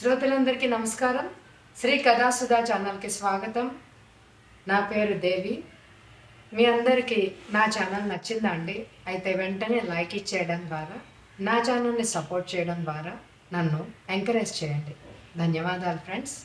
శ్రోతలందరికీ నమస్కారం శ్రీ కథాసుధా ఛానల్కి స్వాగతం నా పేరు దేవి మీ అందరికీ నా ఛానల్ నచ్చిందా అండి అయితే వెంటనే లైక్ ఇచ్చేయడం ద్వారా నా ఛానల్ని సపోర్ట్ చేయడం ద్వారా నన్ను ఎంకరేజ్ చేయండి ధన్యవాదాలు ఫ్రెండ్స్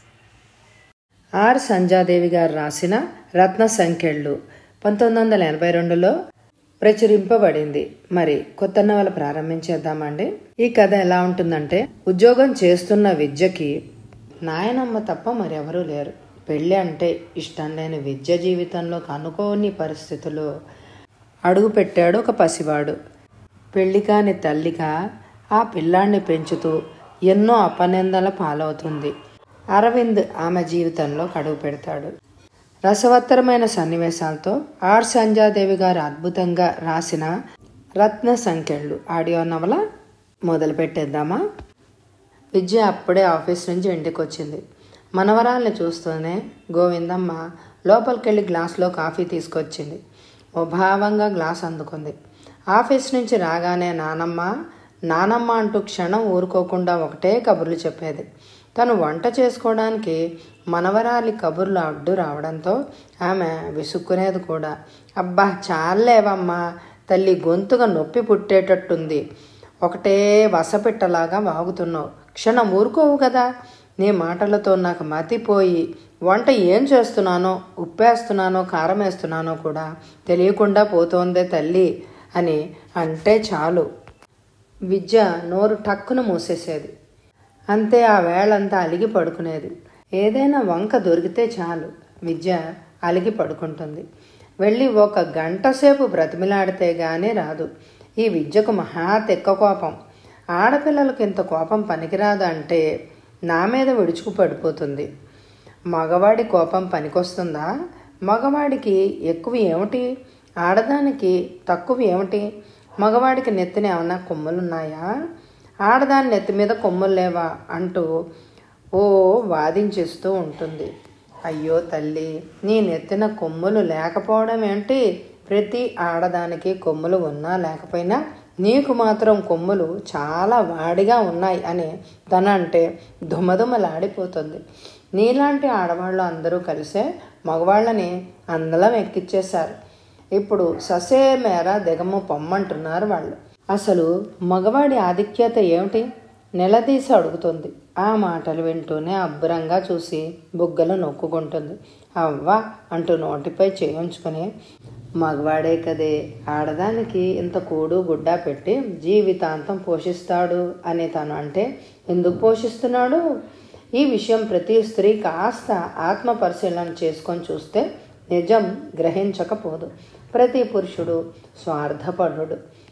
ఆర్ సంజాదేవి గారు రాసిన రత్న సంఖ్యళ్ళు పంతొమ్మిది వందల ఎనభై రెండులో ప్రచురింపబడింది మరి కొత్త నవల ప్రారంభించేద్దామండి ఈ కథ ఎలా ఉంటుందంటే ఉద్యోగం చేస్తున్న విద్యకి నాయనమ్మ తప్ప మరెవరూ లేరు పెళ్ళి అంటే ఇష్టం లేని విద్య జీవితంలో అనుకోని పరిస్థితులు అడుగు పెట్టాడు ఒక పసివాడు పెళ్లి కాని తల్లిగా ఆ పిల్లాన్ని పెంచుతూ ఎన్నో అపనిందల పాలవుతుంది అరవింద్ ఆమె జీవితంలో కడుగు పెడతాడు రసవత్తరమైన సన్నివేశాలతో ఆర్ సంజాదేవి గారు అద్భుతంగా రాసిన రత్న సంఖ్యలు ఆడియో నవల మొదలు పెట్టేద్దామా విద్య అప్పుడే ఆఫీస్ నుంచి ఇంటికి వచ్చింది మనవరాల్ని చూస్తూనే గోవిందమ్మ లోపలికెళ్ళి గ్లాస్లో కాఫీ తీసుకొచ్చింది ముభావంగా గ్లాస్ అందుకుంది ఆఫీస్ నుంచి రాగానే నానమ్మ నానమ్మ అంటూ క్షణం ఊరుకోకుండా ఒకటే కబుర్లు చెప్పేది తను వంట చేసుకోవడానికి మనవరాలి కబుర్లు అడ్డు రావడంతో ఆమె విసుక్కునేది కూడా అబ్బా చాలేవమ్మా తల్లి గొంతుగా నొప్పి పుట్టేటట్టుంది ఒకటే వసపిట్టలాగా వాగుతున్నావు క్షణం ఊరుకోవు కదా నీ మాటలతో నాకు మతిపోయి వంట ఏం చేస్తున్నానో ఉప్పేస్తున్నానో కారం వేస్తున్నానో కూడా తెలియకుండా పోతోందే తల్లి అని అంటే చాలు విద్య నోరు టక్కున మూసేసేది అంతే ఆ వేళంతా అలిగి పడుకునేది ఏదైనా వంక దొరికితే చాలు విద్య అలిగి పడుకుంటుంది వెళ్ళి ఒక గంట సేపు బ్రతిమిలాడితే గానీ రాదు ఈ విద్యకు మహా తెక్క కోపం ఆడపిల్లలకు ఇంత కోపం పనికిరాదు అంటే నా మీద విడుచుకు పడిపోతుంది మగవాడి కోపం పనికొస్తుందా మగవాడికి ఎక్కువ ఏమిటి ఆడదానికి తక్కువ ఏమిటి మగవాడికి నెత్తిన ఏమన్నా కొమ్ములున్నాయా ఆడదాని నెత్తి మీద కొమ్ములు లేవా అంటూ ఓ వాదించేస్తూ ఉంటుంది అయ్యో తల్లి నీ నెత్తిన కొమ్ములు లేకపోవడం ఏంటి ప్రతి ఆడదానికి కొమ్ములు ఉన్నా లేకపోయినా నీకు మాత్రం కొమ్ములు చాలా వాడిగా ఉన్నాయి అని తన అంటే దుమదుమలాడిపోతుంది నీలాంటి ఆడవాళ్ళు అందరూ కలిసే మగవాళ్ళని అందలం ఎక్కిచ్చేశారు ఇప్పుడు ససే మేర దిగము పొమ్మంటున్నారు వాళ్ళు అసలు మగవాడి ఆధిక్యత ఏమిటి నిలదీసి అడుగుతుంది ఆ మాటలు వింటూనే అబ్బురంగా చూసి బుగ్గలు నొక్కుకుంటుంది అవ్వా అంటూ నోటిపై చేయించుకొని మగవాడే కదే ఆడదానికి ఇంత కూడు గుడ్డ పెట్టి జీవితాంతం పోషిస్తాడు అని తను అంటే ఎందుకు పోషిస్తున్నాడు ఈ విషయం ప్రతి స్త్రీ కాస్త ఆత్మ పరిశీలన చేసుకొని చూస్తే నిజం గ్రహించకపోదు ప్రతి పురుషుడు స్వార్థపరుడు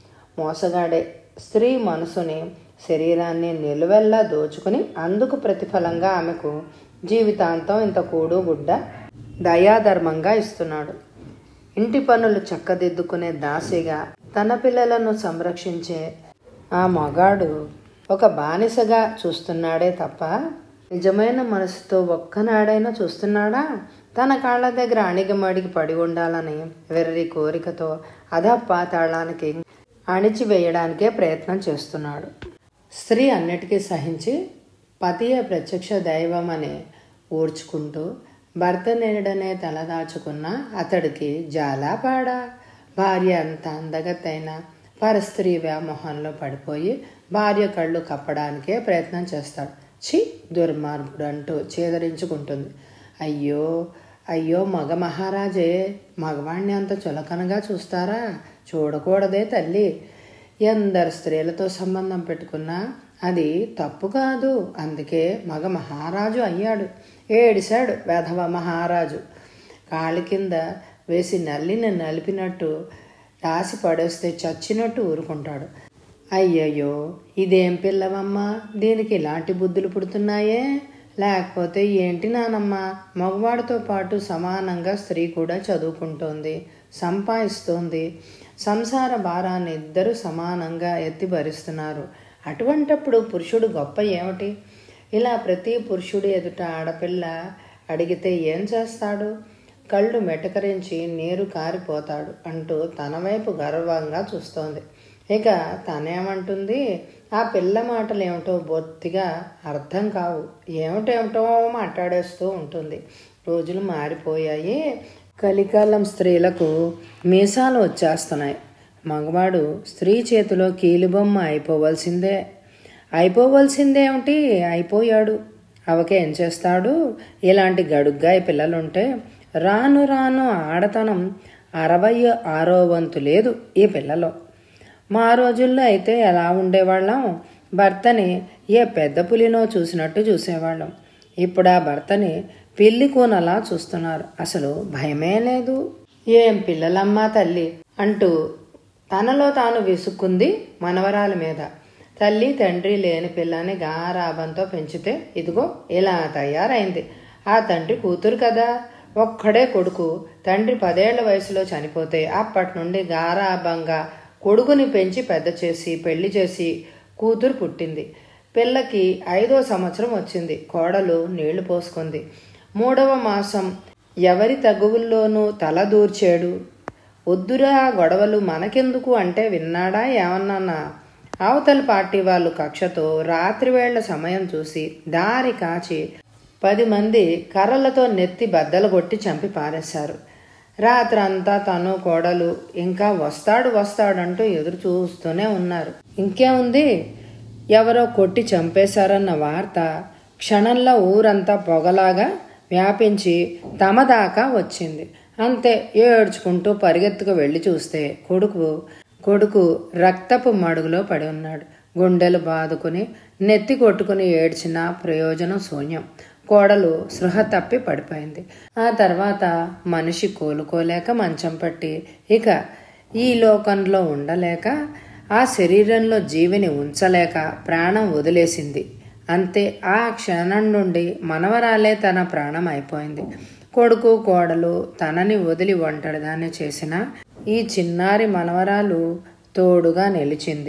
మోసగాడే స్త్రీ మనసుని శరీరాన్ని నిలువెల్లా దోచుకుని అందుకు ప్రతిఫలంగా ఆమెకు జీవితాంతం ఇంత కూడు గుడ్డ దయాధర్మంగా ఇస్తున్నాడు ఇంటి పనులు చక్కదిద్దుకునే దాసిగా తన పిల్లలను సంరక్షించే ఆ మగాడు ఒక బానిసగా చూస్తున్నాడే తప్ప నిజమైన మనసుతో ఒక్కనాడైనా చూస్తున్నాడా తన కాళ్ళ దగ్గర అణిగిమడిగి పడి ఉండాలని వెర్రి కోరికతో అధపాతాళానికి అణిచివేయడానికే ప్రయత్నం చేస్తున్నాడు స్త్రీ అన్నిటికీ సహించి పతియే ప్రత్యక్ష దైవం అని ఊర్చుకుంటూ భర్త నీడనే తలదాచుకున్న అతడికి జాలాపాడా భార్య అంత అందగతైన పరస్త్రీ వ్యామోహంలో పడిపోయి భార్య కళ్ళు కప్పడానికే ప్రయత్నం చేస్తాడు చి దుర్మార్గుడు అంటూ చేదరించుకుంటుంది అయ్యో అయ్యో మగ మహారాజే మగవాణ్ణి అంత చులకనగా చూస్తారా చూడకూడదే తల్లి ఎందరు స్త్రీలతో సంబంధం పెట్టుకున్నా అది తప్పు కాదు అందుకే మగ మహారాజు అయ్యాడు ఏడిశాడు వేధవ మహారాజు కాళ్ళ కింద వేసి నల్లిని నలిపినట్టు రాసి పడేస్తే చచ్చినట్టు ఊరుకుంటాడు అయ్యయ్యో ఇదేం పిల్లవమ్మా దీనికి ఇలాంటి బుద్ధులు పుడుతున్నాయే లేకపోతే ఏంటి నానమ్మ మగవాడితో పాటు సమానంగా స్త్రీ కూడా చదువుకుంటోంది సంపాదిస్తోంది సంసార భారాన్ని ఇద్దరు సమానంగా ఎత్తి భరిస్తున్నారు అటువంటప్పుడు పురుషుడు గొప్ప ఏమిటి ఇలా ప్రతి పురుషుడు ఎదుట ఆడపిల్ల అడిగితే ఏం చేస్తాడు కళ్ళు మెటకరించి నీరు కారిపోతాడు అంటూ తన వైపు గర్వంగా చూస్తోంది ఇక తనేమంటుంది ఆ పిల్ల మాటలు ఏమిటో బొత్తిగా అర్థం కావు ఏమిటేమిటో మాట్లాడేస్తూ ఉంటుంది రోజులు మారిపోయాయి కలికాలం స్త్రీలకు మీసాలు వచ్చేస్తున్నాయి మగవాడు స్త్రీ చేతిలో కీలుబొమ్మ అయిపోవలసిందే అయిపోవలసిందేమిటి అయిపోయాడు అవకేం చేస్తాడు ఇలాంటి గడుగ్గాయి పిల్లలుంటే రాను రాను ఆడతనం అరవై ఆరో వంతు లేదు ఈ పిల్లలో మా రోజుల్లో అయితే ఎలా ఉండేవాళ్ళం భర్తని ఏ పెద్ద పులినో చూసినట్టు చూసేవాళ్ళం ఇప్పుడు ఆ భర్తని పిల్లి కూనలా చూస్తున్నారు అసలు భయమే లేదు ఏం పిల్లలమ్మా తల్లి అంటూ తనలో తాను విసుక్కుంది మనవరాల మీద తల్లి తండ్రి లేని పిల్లని గారాబంతో పెంచితే ఇదిగో ఇలా తయారైంది ఆ తండ్రి కూతురు కదా ఒక్కడే కొడుకు తండ్రి పదేళ్ల వయసులో చనిపోతే అప్పటి నుండి గారాబంగా కొడుకుని పెంచి పెద్ద చేసి పెళ్లి చేసి కూతురు పుట్టింది పిల్లకి ఐదో సంవత్సరం వచ్చింది కోడలు నీళ్లు పోసుకుంది మూడవ మాసం ఎవరి తగువుల్లోనూ తల దూర్చాడు వద్దురా గొడవలు మనకెందుకు అంటే విన్నాడా ఏమన్నా అవతల పార్టీ వాళ్ళు కక్షతో రాత్రివేళ్ల సమయం చూసి దారి కాచి పది మంది కర్రలతో నెత్తి బద్దలు కొట్టి చంపి పారేశారు రాత్రంతా తను కోడలు ఇంకా వస్తాడు వస్తాడంటూ ఎదురు చూస్తూనే ఉన్నారు ఇంకేముంది ఎవరో కొట్టి చంపేశారన్న వార్త క్షణంలో ఊరంతా పొగలాగా వ్యాపించి తమ దాకా వచ్చింది అంతే ఏడ్చుకుంటూ పరిగెత్తుకు వెళ్ళి చూస్తే కొడుకు కొడుకు రక్తపు మడుగులో పడి ఉన్నాడు గుండెలు బాదుకుని నెత్తి కొట్టుకుని ఏడ్చిన ప్రయోజనం శూన్యం కోడలు సృహ తప్పి పడిపోయింది ఆ తర్వాత మనిషి కోలుకోలేక మంచం పట్టి ఇక ఈ లోకంలో ఉండలేక ఆ శరీరంలో జీవిని ఉంచలేక ప్రాణం వదిలేసింది అంతే ఆ క్షణం నుండి మనవరాలే తన ప్రాణం అయిపోయింది కొడుకు కోడలు తనని వదిలి ఒంటరిదాన్ని చేసిన ఈ చిన్నారి మనవరాలు తోడుగా నిలిచింది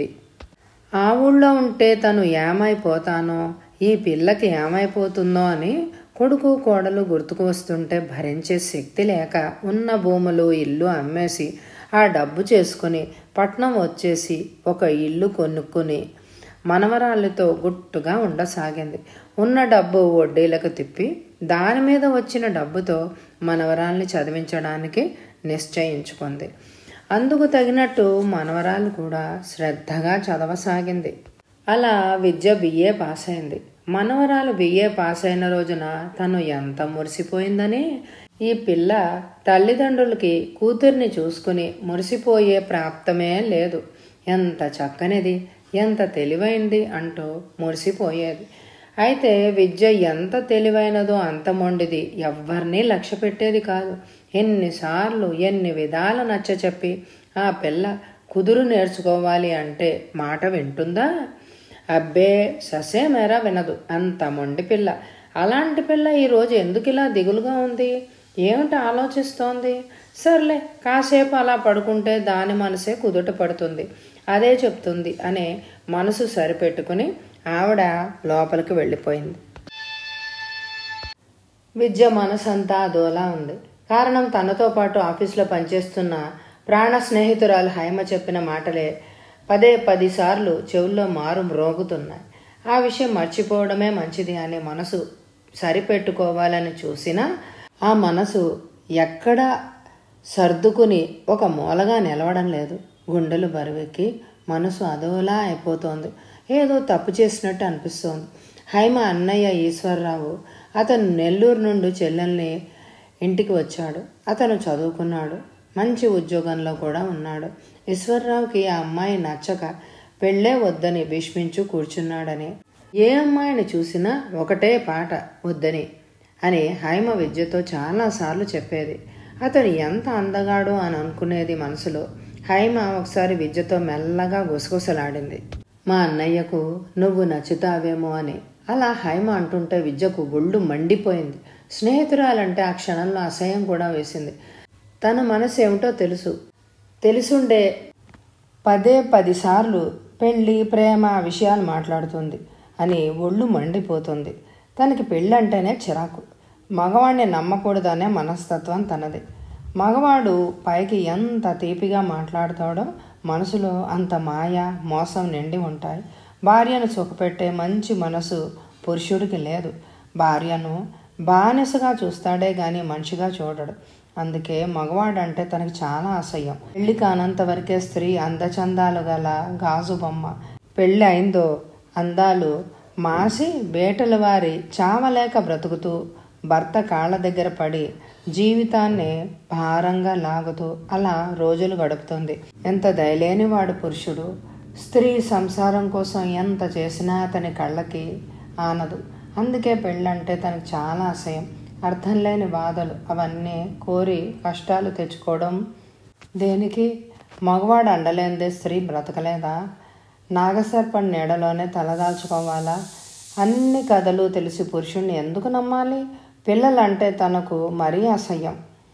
ఆ ఊళ్ళో ఉంటే తను ఏమైపోతానో ఈ పిల్లకి ఏమైపోతుందో అని కొడుకు కోడలు గుర్తుకు వస్తుంటే భరించే శక్తి లేక ఉన్న భూములు ఇల్లు అమ్మేసి ఆ డబ్బు చేసుకుని పట్నం వచ్చేసి ఒక ఇల్లు కొనుక్కుని మనవరాళ్ళతో గుట్టుగా ఉండసాగింది ఉన్న డబ్బు వడ్డీలకు తిప్పి దాని మీద వచ్చిన డబ్బుతో మనవరాల్ని చదివించడానికి నిశ్చయించుకుంది అందుకు తగినట్టు మనవరాలు కూడా శ్రద్ధగా చదవసాగింది అలా విద్య బిఏ పాస్ అయింది మనవరాలు బిఏ పాస్ అయిన రోజున తను ఎంత మురిసిపోయిందని ఈ పిల్ల తల్లిదండ్రులకి కూతుర్ని చూసుకుని మురిసిపోయే ప్రాప్తమే లేదు ఎంత చక్కనిది ఎంత తెలివైంది అంటూ మురిసిపోయేది అయితే విద్య ఎంత తెలివైనదో అంత మొండిది ఎవ్వరినీ లక్ష్య పెట్టేది కాదు ఎన్నిసార్లు ఎన్ని విధాలు నచ్చ చెప్పి ఆ పిల్ల కుదురు నేర్చుకోవాలి అంటే మాట వింటుందా అబ్బే ససేమేరా వినదు అంత మొండి పిల్ల అలాంటి పిల్ల ఈరోజు ఎందుకు ఇలా దిగులుగా ఉంది ఏమిటి ఆలోచిస్తోంది సర్లే కాసేపు అలా పడుకుంటే దాని మనసే కుదుట పడుతుంది అదే చెప్తుంది అనే మనసు సరిపెట్టుకుని ఆవిడ లోపలికి వెళ్ళిపోయింది విద్య మనసంతా అదోలా ఉంది కారణం తనతో పాటు ఆఫీస్లో పనిచేస్తున్న ప్రాణ స్నేహితురాలు హైమ చెప్పిన మాటలే పదే పదిసార్లు చెవుల్లో మారు మ్రోగుతున్నాయి ఆ విషయం మర్చిపోవడమే మంచిది అనే మనసు సరిపెట్టుకోవాలని చూసినా ఆ మనసు ఎక్కడ సర్దుకుని ఒక మూలగా నిలవడం లేదు గుండెలు బరువెక్కి మనసు అదోలా అయిపోతోంది ఏదో తప్పు చేసినట్టు అనిపిస్తోంది హైమ అన్నయ్య ఈశ్వరరావు అతను నెల్లూరు నుండి చెల్లెల్ని ఇంటికి వచ్చాడు అతను చదువుకున్నాడు మంచి ఉద్యోగంలో కూడా ఉన్నాడు ఈశ్వరరావుకి ఆ అమ్మాయి నచ్చక పెళ్ళే వద్దని భీష్మించు కూర్చున్నాడని ఏ అమ్మాయిని చూసినా ఒకటే పాట వద్దని అని హైమ విద్యతో చాలాసార్లు చెప్పేది అతను ఎంత అందగాడో అని అనుకునేది మనసులో హైమ ఒకసారి విద్యతో మెల్లగా గుసగుసలాడింది మా అన్నయ్యకు నువ్వు నచ్చుతావేమో అని అలా హైమ అంటుంటే విద్యకు ఒళ్ళు మండిపోయింది స్నేహితురాలంటే ఆ క్షణంలో అసహ్యం కూడా వేసింది తన మనసు ఏమిటో తెలుసు తెలుసుండే పదే పదిసార్లు పెళ్ళి ప్రేమ ఆ విషయాలు మాట్లాడుతుంది అని ఒళ్ళు మండిపోతుంది తనకి పెళ్ళంటేనే చిరాకు మగవాడిని నమ్మకూడదనే మనస్తత్వం తనది మగవాడు పైకి ఎంత తీపిగా మాట్లాడతాడో మనసులో అంత మాయ మోసం నిండి ఉంటాయి భార్యను సుఖపెట్టే మంచి మనసు పురుషుడికి లేదు భార్యను బానిసగా చూస్తాడే గాని మనిషిగా చూడడు అందుకే మగవాడంటే తనకి చాలా అసహ్యం పెళ్లి కానంత వరకే స్త్రీ అందచందాలు గల గాజు బొమ్మ పెళ్ళి అయిందో అందాలు మాసి బేటల వారి చావలేక బ్రతుకుతూ భర్త కాళ్ళ దగ్గర పడి జీవితాన్ని భారంగా లాగుతూ అలా రోజులు గడుపుతుంది ఎంత దయలేని వాడు పురుషుడు స్త్రీ సంసారం కోసం ఎంత చేసినా అతని కళ్ళకి ఆనదు అందుకే పెళ్ళంటే తనకు చాలా అసహ్యం అర్థం లేని బాధలు అవన్నీ కోరి కష్టాలు తెచ్చుకోవడం దేనికి మగవాడు అండలేందే స్త్రీ బ్రతకలేదా నాగసర్పం నీడలోనే తలదాల్చుకోవాలా అన్ని కథలు తెలిసి పురుషుణ్ణి ఎందుకు నమ్మాలి పిల్లలంటే తనకు మరీ అసహ్యం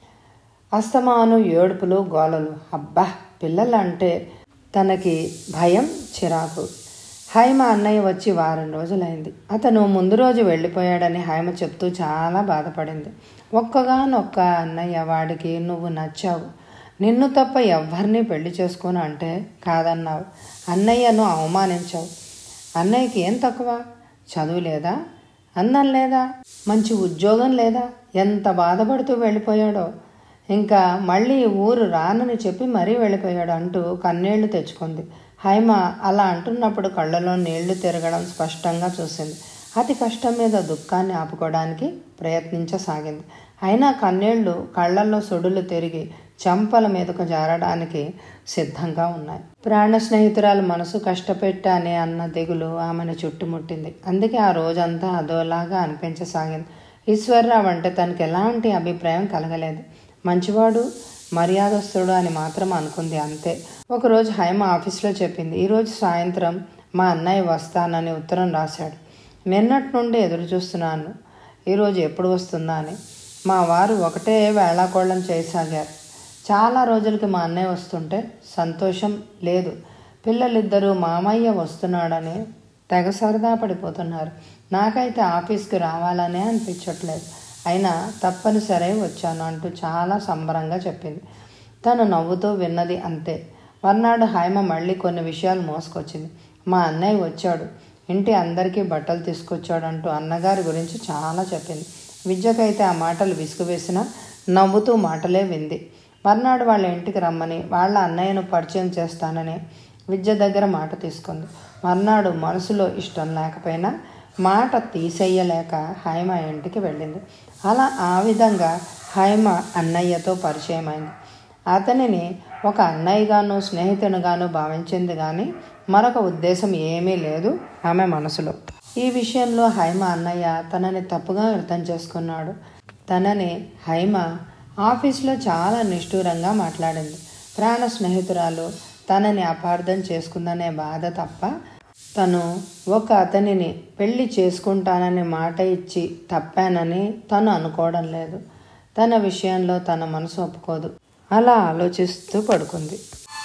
అస్తమాను ఏడుపులు గోలలు అబ్బా పిల్లలంటే తనకి భయం చిరాకు హైమ అన్నయ్య వచ్చి వారం రోజులైంది అతను ముందు రోజు వెళ్ళిపోయాడని హైమ చెప్తూ చాలా బాధపడింది ఒక్కగానొక్క అన్నయ్య వాడికి నువ్వు నచ్చావు నిన్ను తప్ప ఎవ్వరిని పెళ్లి చేసుకోను అంటే కాదన్నావు అన్నయ్యను అవమానించావు అన్నయ్యకి ఏం తక్కువ చదువు లేదా అందం లేదా మంచి ఉద్యోగం లేదా ఎంత బాధపడుతూ వెళ్ళిపోయాడో ఇంకా మళ్ళీ ఊరు రానని చెప్పి మరీ వెళ్ళిపోయాడు అంటూ కన్నీళ్లు తెచ్చుకుంది హైమ అలా అంటున్నప్పుడు కళ్ళలో నీళ్లు తిరగడం స్పష్టంగా చూసింది అతి కష్టం మీద దుఃఖాన్ని ఆపుకోవడానికి ప్రయత్నించసాగింది అయినా కన్నీళ్లు కళ్ళల్లో సుడులు తిరిగి చెంపల మీదకు జారడానికి సిద్ధంగా ఉన్నాయి ప్రాణ స్నేహితురాలు మనసు కష్టపెట్టానే అన్న దిగులు ఆమెను చుట్టుముట్టింది అందుకే ఆ రోజంతా అదోలాగా అనిపించసాగింది ఈశ్వర్రావు అంటే తనకి ఎలాంటి అభిప్రాయం కలగలేదు మంచివాడు మర్యాదస్తుడు అని మాత్రం అనుకుంది అంతే ఒకరోజు హైమ ఆఫీస్లో చెప్పింది ఈరోజు సాయంత్రం మా అన్నయ్య వస్తానని ఉత్తరం రాశాడు నిన్నటి నుండి ఎదురు చూస్తున్నాను ఈరోజు ఎప్పుడు వస్తుందా అని మా వారు ఒకటే వేళాకోళం చేయసాగారు చాలా రోజులకి మా అన్నయ్య వస్తుంటే సంతోషం లేదు పిల్లలిద్దరూ మామయ్య వస్తున్నాడని తెగ సరదా పడిపోతున్నారు నాకైతే ఆఫీస్కి రావాలనే అనిపించట్లేదు అయినా తప్పనిసరి వచ్చాను అంటూ చాలా సంబరంగా చెప్పింది తను నవ్వుతూ విన్నది అంతే మర్నాడు హైమ మళ్ళీ కొన్ని విషయాలు మోసుకొచ్చింది మా అన్నయ్య వచ్చాడు ఇంటి అందరికీ బట్టలు తీసుకొచ్చాడు అంటూ అన్నగారి గురించి చాలా చెప్పింది విద్యకైతే ఆ మాటలు విసుగువేసినా నవ్వుతూ మాటలే వింది మర్నాడు వాళ్ళ ఇంటికి రమ్మని వాళ్ళ అన్నయ్యను పరిచయం చేస్తానని విద్య దగ్గర మాట తీసుకుంది మర్నాడు మనసులో ఇష్టం లేకపోయినా మాట తీసేయలేక హైమ ఇంటికి వెళ్ళింది అలా ఆ విధంగా హైమ అన్నయ్యతో పరిచయం అయింది అతనిని ఒక అన్నయ్యగాను స్నేహితునిగాను భావించింది కానీ మరొక ఉద్దేశం ఏమీ లేదు ఆమె మనసులో ఈ విషయంలో హైమ అన్నయ్య తనని తప్పుగా అర్థం చేసుకున్నాడు తనని హైమ ఆఫీస్లో చాలా నిష్ఠూరంగా మాట్లాడింది ప్రాణ స్నేహితురాలు తనని అపార్థం చేసుకుందనే బాధ తప్ప తను ఒక అతనిని పెళ్లి చేసుకుంటానని మాట ఇచ్చి తప్పానని తను అనుకోవడం లేదు తన విషయంలో తన మనసు ఒప్పుకోదు అలా ఆలోచిస్తూ పడుకుంది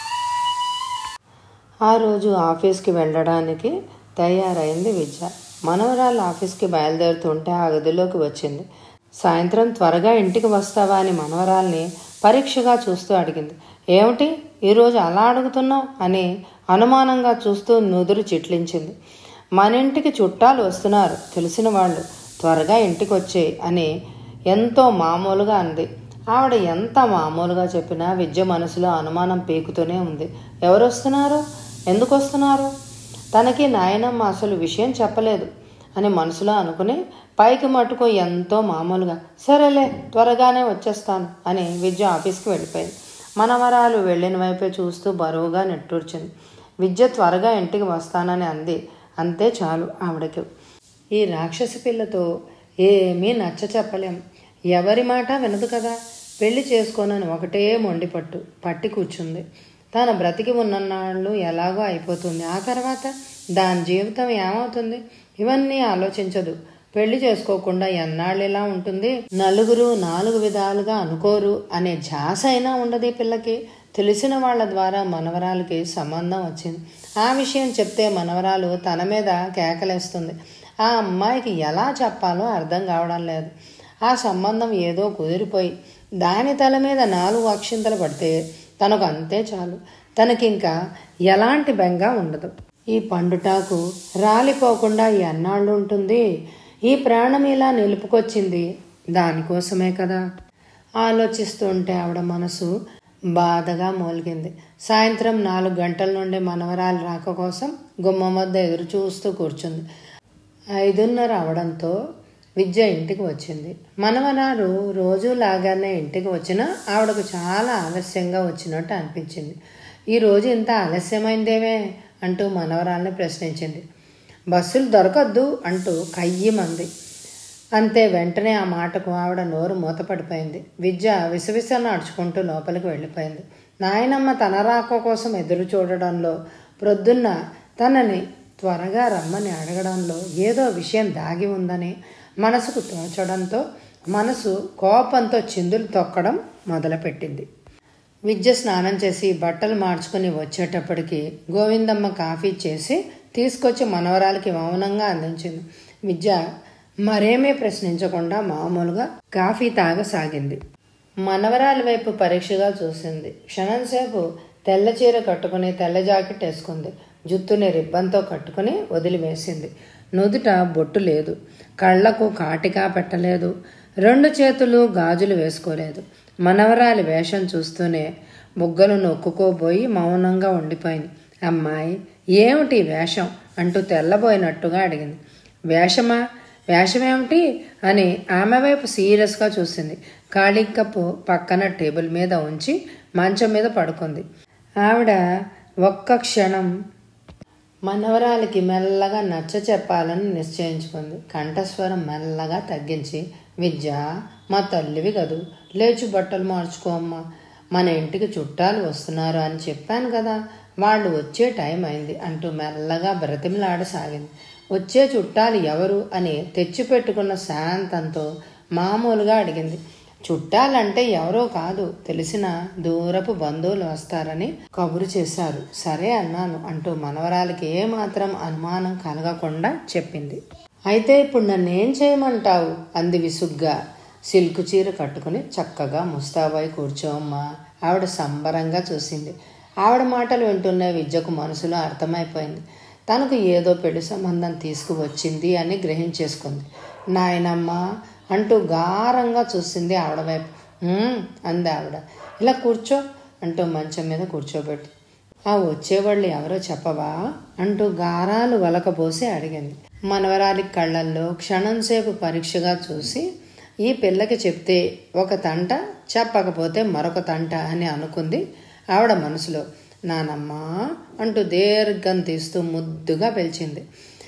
ఆ రోజు ఆఫీస్కి వెళ్ళడానికి తయారైంది విద్య మనవరాలు ఆఫీస్కి బయలుదేరుతుంటే ఆ గదిలోకి వచ్చింది సాయంత్రం త్వరగా ఇంటికి వస్తావా అని మనవరాల్ని పరీక్షగా చూస్తూ అడిగింది ఏమిటి ఈరోజు అలా అడుగుతున్నావు అని అనుమానంగా చూస్తూ నుదురు చిట్లించింది మన ఇంటికి చుట్టాలు వస్తున్నారు తెలిసిన వాళ్ళు త్వరగా ఇంటికి వచ్చేయి అని ఎంతో మామూలుగా అంది ఆవిడ ఎంత మామూలుగా చెప్పినా విద్య మనసులో అనుమానం పీకుతూనే ఉంది ఎవరు వస్తున్నారు ఎందుకు వస్తున్నారు తనకి నాయనమ్మ అసలు విషయం చెప్పలేదు అని మనసులో అనుకుని పైకి మటుకు ఎంతో మామూలుగా సరేలే త్వరగానే వచ్చేస్తాను అని విద్య ఆఫీస్కి వెళ్ళిపోయింది మనవరాలు వెళ్ళిన వైపే చూస్తూ బరువుగా నిట్టూర్చింది విద్య త్వరగా ఇంటికి వస్తానని అంది అంతే చాలు ఆవిడకి ఈ రాక్షసి పిల్లతో ఏమీ నచ్చ చెప్పలేం ఎవరి మాట వినదు కదా పెళ్లి చేసుకోనని ఒకటే మొండి పట్టు పట్టి కూర్చుంది తన బ్రతికి ఉన్ననాళ్ళు ఎలాగో అయిపోతుంది ఆ తర్వాత దాని జీవితం ఏమవుతుంది ఇవన్నీ ఆలోచించదు పెళ్లి చేసుకోకుండా ఎన్నాళ్ళు ఇలా ఉంటుంది నలుగురు నాలుగు విధాలుగా అనుకోరు అనే ఝాస అయినా ఉండదు ఈ పిల్లకి తెలిసిన వాళ్ళ ద్వారా మనవరాలకి సంబంధం వచ్చింది ఆ విషయం చెప్తే మనవరాలు తన మీద కేకలేస్తుంది ఆ అమ్మాయికి ఎలా చెప్పాలో అర్థం కావడం లేదు ఆ సంబంధం ఏదో కుదిరిపోయి దాని తల మీద నాలుగు అక్షింతలు పడితే తనకు అంతే చాలు తనకింకా ఎలాంటి బెంగ ఉండదు ఈ పండుటాకు రాలిపోకుండా ఎన్నాళ్ళు ఉంటుంది ఈ ప్రాణం ఇలా నిలుపుకొచ్చింది దానికోసమే కదా ఆలోచిస్తుంటే ఆవిడ మనసు బాధగా మూలిగింది సాయంత్రం నాలుగు గంటల నుండి మనవరాలు రాక కోసం గుమ్మం వద్ద ఎదురు చూస్తూ కూర్చుంది ఐదున్నర అవడంతో విద్య ఇంటికి వచ్చింది మనవరాలు రోజు లాగానే ఇంటికి వచ్చినా ఆవిడకు చాలా ఆలస్యంగా వచ్చినట్టు అనిపించింది ఈరోజు ఇంత ఆలస్యమైందేమే అంటూ మనవరాల్ని ప్రశ్నించింది బస్సులు దొరకద్దు అంటూ కయ్యమంది అంతే వెంటనే ఆ మాటకు ఆవిడ నోరు మూతపడిపోయింది విద్య విసవిస నడుచుకుంటూ లోపలికి వెళ్ళిపోయింది నాయనమ్మ తన రాక కోసం ఎదురు చూడడంలో ప్రొద్దున్న తనని త్వరగా రమ్మని అడగడంలో ఏదో విషయం దాగి ఉందని మనసుకు తోచడంతో మనసు కోపంతో చిందులు తొక్కడం మొదలుపెట్టింది విద్య స్నానం చేసి బట్టలు మార్చుకుని వచ్చేటప్పటికి గోవిందమ్మ కాఫీ చేసి తీసుకొచ్చి మనవరాలకి మౌనంగా అందించింది విద్య మరేమీ ప్రశ్నించకుండా మామూలుగా కాఫీ తాగసాగింది మనవరాలి వైపు పరీక్షగా చూసింది క్షణంసేపు తెల్ల చీర కట్టుకుని తెల్ల జాకెట్ వేసుకుంది జుత్తుని రిబ్బన్తో కట్టుకుని వదిలివేసింది నుదుట బొట్టు లేదు కళ్ళకు కాటికా పెట్టలేదు రెండు చేతులు గాజులు వేసుకోలేదు మనవరాలి వేషం చూస్తూనే బుగ్గలు నొక్కుకోబోయి మౌనంగా ఉండిపోయింది అమ్మాయి ఏమిటి వేషం అంటూ తెల్లబోయినట్టుగా అడిగింది వేషమా వేషమేమిటి అని ఆమె వైపు సీరియస్గా చూసింది ఖాళీ కప్పు పక్కన టేబుల్ మీద ఉంచి మంచం మీద పడుకుంది ఆవిడ ఒక్క క్షణం మనవరాలికి మెల్లగా నచ్చ చెప్పాలని నిశ్చయించుకుంది కంఠస్వరం మెల్లగా తగ్గించి విద్య మా తల్లివి కదూ లేచి బట్టలు మార్చుకోమ్మా మన ఇంటికి చుట్టాలు వస్తున్నారు అని చెప్పాను కదా వాళ్ళు వచ్చే టైం అయింది అంటూ మెల్లగా బ్రతిమలాడసాగింది వచ్చే చుట్టాలు ఎవరు అని తెచ్చిపెట్టుకున్న శాంతంతో మామూలుగా అడిగింది చుట్టాలంటే ఎవరో కాదు తెలిసిన దూరపు బంధువులు వస్తారని కబురు చేశారు సరే అన్నాను అంటూ మనవరాలకి ఏమాత్రం అనుమానం కలగకుండా చెప్పింది అయితే ఇప్పుడు నన్నేం చేయమంటావు అంది విసుగ్గా సిల్క్ చీర కట్టుకుని చక్కగా ముస్తాబాయి కూర్చోమ్మా ఆవిడ సంబరంగా చూసింది ఆవిడ మాటలు వింటున్న విద్యకు మనసులో అర్థమైపోయింది తనకు ఏదో పెళ్లి సంబంధం తీసుకువచ్చింది అని గ్రహించేసుకుంది నాయనమ్మ అంటూ గారంగా చూసింది ఆవిడ వైపు "ఉమ్," అంది ఆవిడ ఇలా కూర్చో అంటూ మంచం మీద కూర్చోబెట్టి ఆ వచ్చేవాళ్ళు ఎవరో చెప్పవా అంటూ గారాలు వలకబోసి అడిగింది మనవరాలి కళ్ళల్లో క్షణంసేపు పరీక్షగా చూసి ఈ పిల్లకి చెప్తే ఒక తంట చెప్పకపోతే మరొక తంట అని అనుకుంది ఆవిడ మనసులో నానమ్మ అంటూ దీర్ఘం తీస్తూ ముద్దుగా పిలిచింది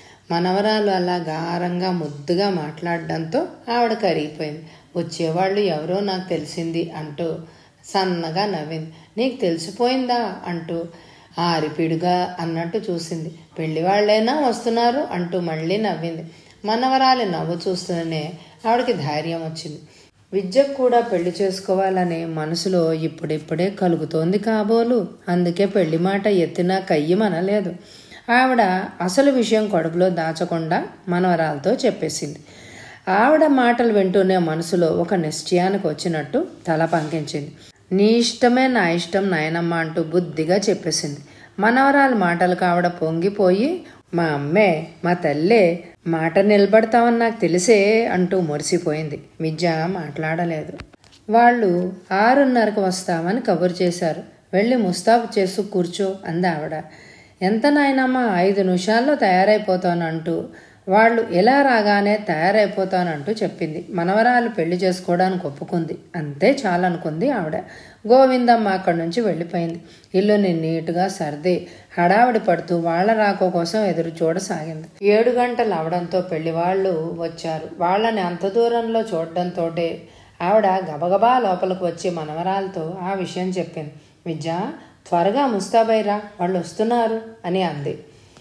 మనవరాలు అలా గారంగా ముద్దుగా మాట్లాడడంతో ఆవిడ కరిగిపోయింది వచ్చేవాళ్ళు ఎవరో నాకు తెలిసింది అంటూ సన్నగా నవ్వింది నీకు తెలిసిపోయిందా అంటూ ఆరిపిడుగా అన్నట్టు చూసింది పెళ్లి వాళ్ళైనా వస్తున్నారు అంటూ మళ్ళీ నవ్వింది మనవరాలి నవ్వు చూస్తూనే ఆవిడకి ధైర్యం వచ్చింది విద్యకు కూడా పెళ్లి చేసుకోవాలనే మనసులో ఇప్పుడిప్పుడే కలుగుతోంది కాబోలు అందుకే పెళ్లి మాట ఎత్తినా కయ్యమనలేదు ఆవిడ అసలు విషయం కడుపులో దాచకుండా మనవరాలతో చెప్పేసింది ఆవిడ మాటలు వింటూనే మనసులో ఒక నిశ్చయానికి వచ్చినట్టు తల పంకించింది నీ ఇష్టమే నా ఇష్టం నాయనమ్మ అంటూ బుద్ధిగా చెప్పేసింది మనవరాలు మాటలకు ఆవిడ పొంగిపోయి మా అమ్మే మా తల్లే మాట నిలబడతావని నాకు తెలిసే అంటూ మురిసిపోయింది విద్య మాట్లాడలేదు వాళ్ళు ఆరున్నరకు వస్తామని కబురు చేశారు వెళ్ళి ముస్తాబు చేసు కూర్చో అంది ఆవిడ ఎంత నాయనమ్మ ఐదు నిమిషాల్లో తయారైపోతానంటూ వాళ్ళు ఎలా రాగానే తయారైపోతానంటూ చెప్పింది మనవరాలు పెళ్లి చేసుకోవడానికి ఒప్పుకుంది అంతే చాలనుకుంది ఆవిడ గోవిందమ్మ అక్కడి నుంచి వెళ్ళిపోయింది ఇల్లుని నీటుగా సర్ది హడావిడి పడుతూ వాళ్ళ రాక కోసం ఎదురు చూడసాగింది ఏడు గంటలు అవడంతో పెళ్లి వాళ్ళు వచ్చారు వాళ్ళని అంత దూరంలో చూడడంతో ఆవిడ గబగబా లోపలికి వచ్చి మనవరాలతో ఆ విషయం చెప్పింది విద్య త్వరగా ముస్తాబైరా వాళ్ళు వస్తున్నారు అని అంది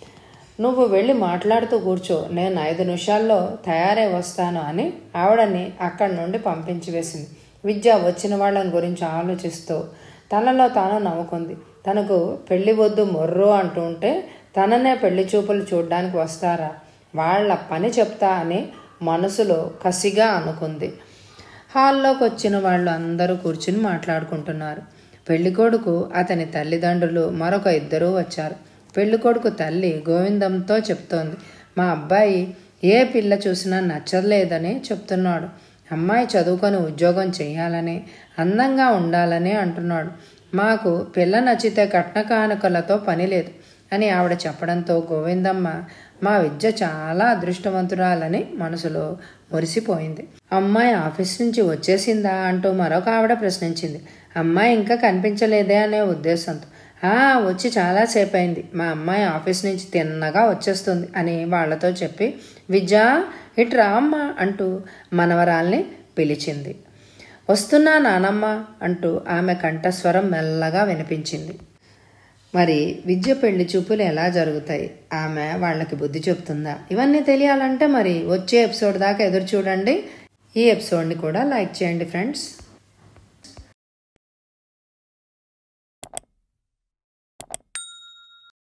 నువ్వు వెళ్ళి మాట్లాడుతూ కూర్చో నేను ఐదు నిమిషాల్లో తయారై వస్తాను అని ఆవిడని అక్కడి నుండి పంపించి వేసింది విద్య వచ్చిన వాళ్ళని గురించి ఆలోచిస్తూ తనలో తాను నవ్వుకుంది తనకు పెళ్లి వద్దు మొర్రో అంటూ ఉంటే తననే పెళ్లి చూపులు చూడడానికి వస్తారా వాళ్ళ పని చెప్తా అని మనసులో కసిగా అనుకుంది హాల్లోకి వచ్చిన వాళ్ళు అందరూ కూర్చుని మాట్లాడుకుంటున్నారు పెళ్ళికొడుకు అతని తల్లిదండ్రులు మరొక ఇద్దరూ వచ్చారు పెళ్ళికొడుకు తల్లి గోవిందంతో చెప్తోంది మా అబ్బాయి ఏ పిల్ల చూసినా నచ్చలేదని చెప్తున్నాడు అమ్మాయి చదువుకొని ఉద్యోగం చేయాలని అందంగా ఉండాలని అంటున్నాడు మాకు పిల్ల నచ్చితే కట్న కానుకలతో పని లేదు అని ఆవిడ చెప్పడంతో గోవిందమ్మ మా విద్య చాలా అదృష్టవంతురాలని మనసులో మురిసిపోయింది అమ్మాయి ఆఫీస్ నుంచి వచ్చేసిందా అంటూ మరొక ఆవిడ ప్రశ్నించింది అమ్మాయి ఇంకా కనిపించలేదే అనే ఉద్దేశంతో ఆ వచ్చి చాలాసేపు అయింది మా అమ్మాయి ఆఫీస్ నుంచి తిన్నగా వచ్చేస్తుంది అని వాళ్లతో చెప్పి విద్య ఇటు రా అమ్మా అంటూ మనవరాల్ని పిలిచింది వస్తున్నా నానమ్మ అంటూ ఆమె కంఠస్వరం మెల్లగా వినిపించింది మరి విద్య పెళ్లి చూపులు ఎలా జరుగుతాయి ఆమె వాళ్ళకి బుద్ధి చెప్తుందా ఇవన్నీ తెలియాలంటే మరి వచ్చే ఎపిసోడ్ దాకా ఎదురు చూడండి ఈ ఎపిసోడ్ని కూడా లైక్ చేయండి ఫ్రెండ్స్